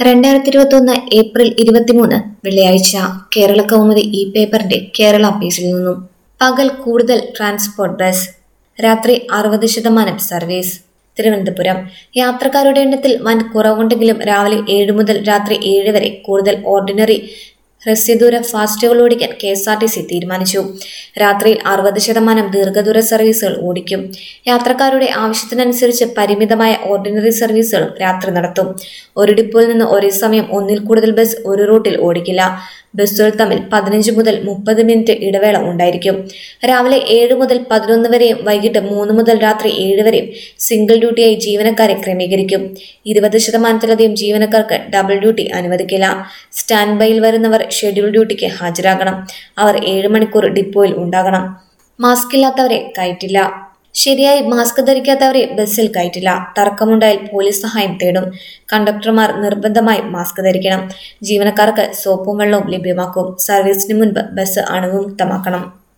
രണ്ടായിരത്തി ഇരുപത്തി ഒന്ന് ഏപ്രിൽ ഇരുപത്തിമൂന്ന് വെള്ളിയാഴ്ച കേരള കൗമുദി ഇ പേപ്പറിന്റെ കേരള പേജിൽ നിന്നും പകൽ കൂടുതൽ ട്രാൻസ്പോർട്ട് ബസ് രാത്രി അറുപത് ശതമാനം സർവീസ് തിരുവനന്തപുരം യാത്രക്കാരുടെ എണ്ണത്തിൽ വൻ കുറവുണ്ടെങ്കിലും രാവിലെ ഏഴ് മുതൽ രാത്രി ഏഴ് വരെ കൂടുതൽ ഓർഡിനറി ഹ്രസ്വദൂര ഫാസ്റ്റുകൾ ഓടിക്കാൻ K S R T C തീരുമാനിച്ചു രാത്രിയിൽ അറുപത് ശതമാനം ദീർഘദൂര സർവീസുകൾ ഓടിക്കും യാത്രക്കാരുടെ ആവശ്യത്തിനനുസരിച്ച് പരിമിതമായ ഓർഡിനറി സർവീസുകളും രാത്രി നടത്തും ഒരു ഡിപ്പോയിൽ നിന്ന് ഒരേ സമയം ഒന്നിൽ കൂടുതൽ ബസ് ഒരു റൂട്ടിൽ ഓടിക്കില്ല ബസ്സുകൾ തമ്മിൽ പതിനഞ്ച് മുതൽ മുപ്പത് മിനിറ്റ് ഇടവേള ഉണ്ടായിരിക്കും രാവിലെ ഏഴ് മുതൽ പതിനൊന്ന് വരെയും വൈകിട്ട് മൂന്ന് മുതൽ രാത്രി ഏഴ് വരെയും സിംഗിൾ ഡ്യൂട്ടിയായി ജീവനക്കാരെ ക്രമീകരിക്കും ഇരുപത് ശതമാനത്തിലധികം ജീവനക്കാർക്ക് ഡബിൾ ഡ്യൂട്ടി അനുവദിക്കില്ല സ്റ്റാൻഡ് ബൈയിൽ വരുന്നവർ ഷെഡ്യൂൾ ഡ്യൂട്ടിക്ക് ഹാജരാകണം അവർ ഏഴ് മണിക്കൂർ ഡിപ്പോയിൽ ഉണ്ടാകണം മാസ്ക് ഇല്ലാത്തവരെ കയറ്റില്ല ശരിയായി മാസ്ക് ധരിക്കാത്തവരെ ബസ്സിൽ കയറ്റില്ല തർക്കമുണ്ടായാൽ പോലീസ് സഹായം തേടും കണ്ടക്ടർമാർ നിർബന്ധമായി മാസ്ക് ധരിക്കണം ജീവനക്കാർക്ക് സോപ്പും വെള്ളവും ലഭ്യമാക്കും സർവീസിന് മുൻപ് ബസ് അണുവിമുക്തമാക്കണം